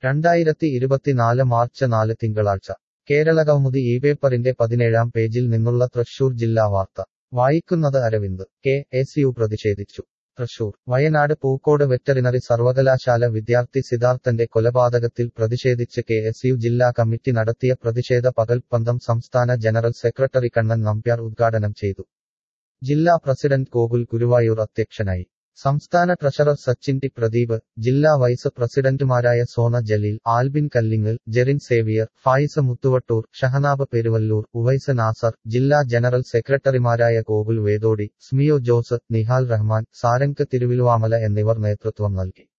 രണ്ടായിരത്തി ഇരുപത്തിനാല് മാർച്ച് നാല് തിങ്കളാഴ്ച കേരളകൗമുദി ഈ പേപ്പറിന്റെ പതിനേഴാം പേജിൽ നിന്നുള്ള തൃശൂർ ജില്ലാ വാർത്ത വായിക്കുന്നത് അരവിന്ദ് കെ എസ് യു പ്രതിഷേധിച്ചു തൃശൂർ വയനാട് പൂക്കോട് വെറ്ററിനറി സർവകലാശാല വിദ്യാർത്ഥി സിദ്ധാർത്ഥന്റെ കൊലപാതകത്തിൽ പ്രതിഷേധിച്ച് കെ എസ് യു ജില്ലാ കമ്മിറ്റി നടത്തിയ പ്രതിഷേധ പകൽപ്പന്തം സംസ്ഥാന ജനറൽ സെക്രട്ടറി കണ്ണൻ നമ്പ്യാർ ഉദ്ഘാടനം ചെയ്തു ജില്ലാ പ്രസിഡന്റ് ഗോകുൽ ഗുരുവായൂർ അധ്യക്ഷനായി സംസ്ഥാന ട്രഷറർ സച്ചിൻ ടി പ്രദീപ് ജില്ലാ വൈസ് പ്രസിഡന്റുമാരായ സോന ജലീൽ ആൽബിൻ കല്ലിങ്ങൽ ജെറിൻ സേവിയർ ഫായിസ മുത്തുവട്ടൂർ ഷഹനാബ് പെരുവല്ലൂർ ഉവൈസ് നാസർ ജില്ലാ ജനറൽ സെക്രട്ടറിമാരായ ഗോകുൽ വേദോടി സ്മിയോ ജോസ് നിഹാൽ റഹ്മാൻ സാരംഗ് തിരുവിലുവാമല എന്നിവർ നേതൃത്വം നൽകി